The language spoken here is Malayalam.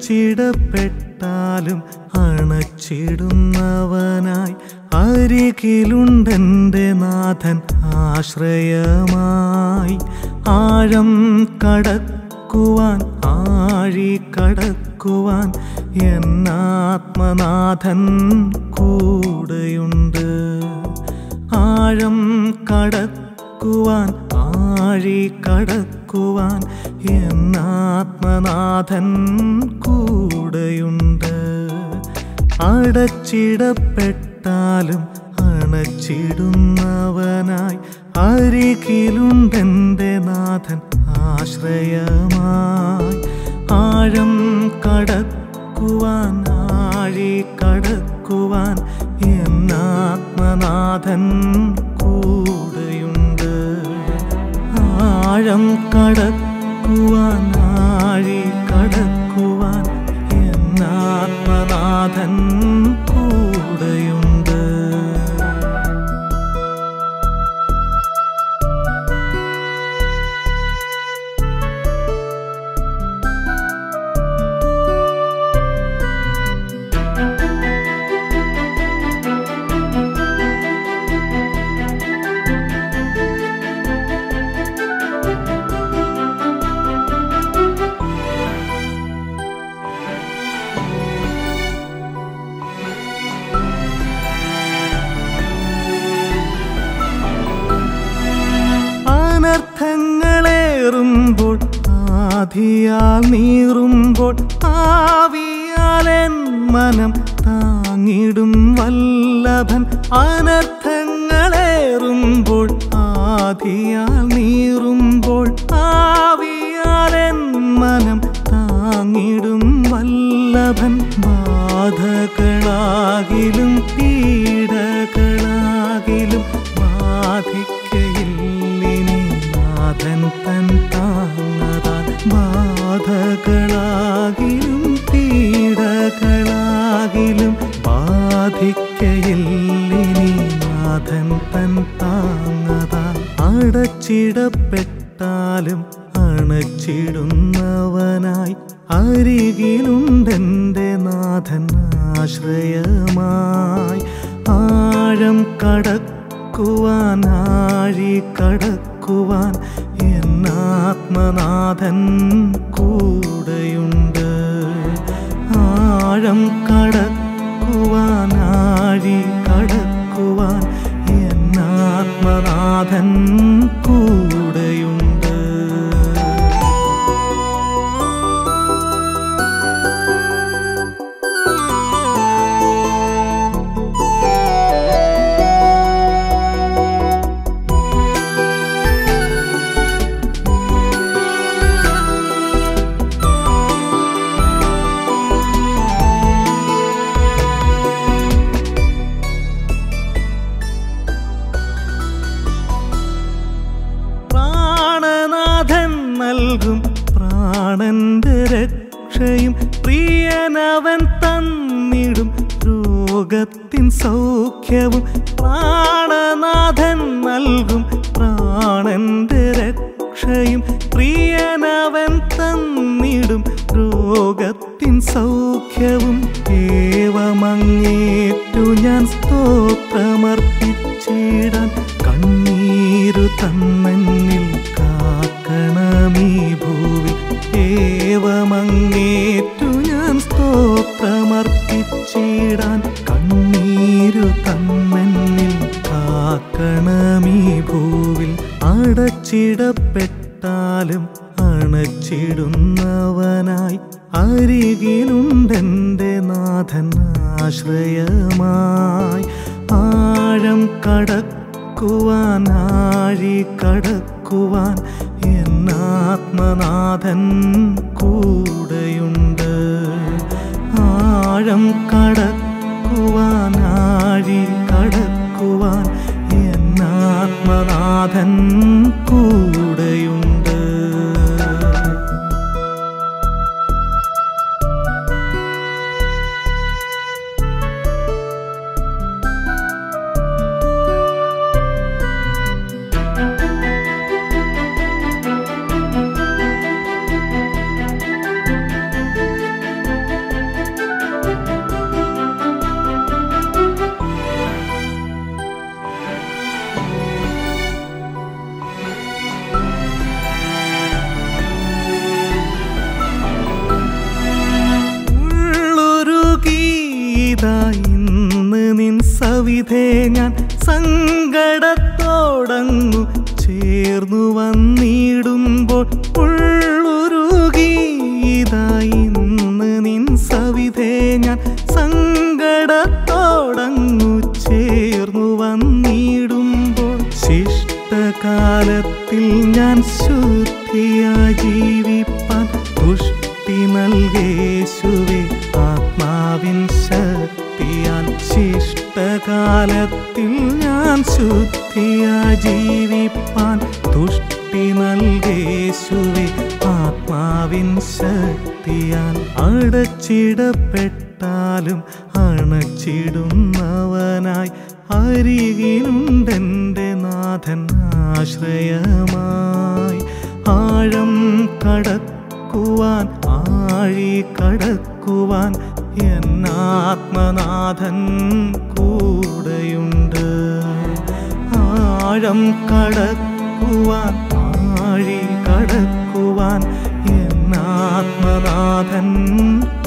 അടച്ചിടപ്പെട്ടാലും അണച്ചിടുന്നവനായി അരികിലുണ്ടെൻ്റെ നാഥൻ ആശ്രയമായി ആഴം കടക്കുവാൻ ആഴി കടക്കുവാൻ എന്നാത്മനാഥൻ കൂടെയുണ്ട് ആഴം കടക്കുവാൻ ആഴി കടക്കുവാൻ എന്നാത്മനാഥൻ കൂടെയുണ്ട് അടച്ചിടപ്പെട്ടാലും അണച്ചിടുന്നവനായി അരികിലുണ്ടെൻ്റെ നാഥൻ ആശ്രയമായി ആഴം കടക്കുവാൻ ആഴി കടക്കുവാൻ എന്നാത്മനാഥൻ കൂടെയുണ്ട് ആഴം കടക്കുവാൻ ആഴി കടക്കുവാൻ എന്നാത്മനാഥൻ കൂടെയുണ്ട് അനർത്ഥങ്ങളേറുമ്പോൾ ആധിയാൽ നീറുമ്പോൾ ആവിയാലെൻ മനം താങ്ങിടും വല്ലഭൻ അനർത്ഥങ്ങളേറുമ്പോൾ ആധിയാൽ നീറുമ്പോൾ ആവിയാലെൻ മനം താങ്ങിടും വല്ലഭൻ ബാധകളാകിലും പീഡകളാകിലും ബാധിക്കയില്ലിനി നാഥൻ തൻ താങ്ങതാൽ ബാധകളാകിലും പീഡകളാകിലും ബാധിക്കയില്ലിനി നാഥൻ തൻ താങ്ങതാൽ അടച്ചിടപ്പെട്ടാലും അണച്ചിടുന്നവനായി അരികിലുണ്ടെൻ്റെ നാഥൻ ആശ്രയമായി ആഴം കടക്കുവാൻ ആഴി കടക്കുവാൻ എന്നാത്മനാഥൻ കൂടെയുണ്ട് ആഴം കടക്കുവാൻ ആഴി കടക്കുവാൻ എന്നാത്മനാഥൻ കൂടെയുണ്ട് പ്രാണനാഥൻ നൽകും പ്രാണന്റെ രക്ഷയും പ്രിയനവൻ തന്നിടും രോഗത്തിൻ സൗഖ്യവും പ്രാണനാഥൻ നൽകും പ്രാണന്റെ രക്ഷയും പ്രിയനവൻ തന്നിടും രോഗത്തിൻ സൗഖ്യവും ഏവമങ്ങേറ്റു ഞാൻ സ്തോത്രമർപ്പിച്ചിടാൻ കണ്ണീരു തന്നെന്നിൽ കാക്കണമീ ഭൂവി ഏവമങ്ങേറ്റു ഞാൻ സ്തോത്രമർപ്പിച്ചിടാൻ കണ്ണീരു തന്നെന്നിൽ കാക്കണമീ ഭൂവിൽ അടച്ചിടപ്പെട്ടാലും അണച്ചിടുന്നവനായി അരികിലുണ്ടെൻ്റെ നാഥൻ ആശ്രയമായി ആഴം കടക്കുവാൻ ആഴി കടക്കുവാൻ എന്നാത്മനാഥൻ കൂടെയുണ്ട് ആഴം കടക്കുവാൻ ആഴി കടക്കുവാൻ എന്നാത്മനാഥൻ കൂടെയുണ്ട് സങ്കടത്തോടങ്ങു ചേർന്നു വന്നിടുമ്പോൾ ഉള്ളുരുകീതായി ഇന്ന് നിൻ സവിധേ ഞാൻ സങ്കടത്തോടങ്ങു ചേർന്നു വന്നിടുമ്പോൾ ശിഷ്ടകാലത്തിൽ ഞാൻ ശുദ്ധിയായി ജീവിപ്പാൻ പുഷ്ടി നൽകേശുവേ ആത്മാവിൻ ശക്തിയാൽ ശിഷ്ടകാലത്തിൽ ഞാൻ ശുദ്ധിയായി ജീവിപ്പാൻ തുഷ്ടി നൽകേശുവേ ആത്മാവിൻ ശക്തിയാൽ അടച്ചിടപ്പെട്ടാലും അണച്ചിടുന്നവനായി അരികിലുണ്ടെൻ്റെ നാഥൻ ആശ്രയമായി ആഴം കടക്കുവാൻ ആഴി കടക്കുവാൻ എന്നാത്മനാഥൻ കൂടെയുണ്ട് ആഴം കടക്കുവാൻ ആഴി കടക്കുവാൻ എന്നാത്മനാഥൻ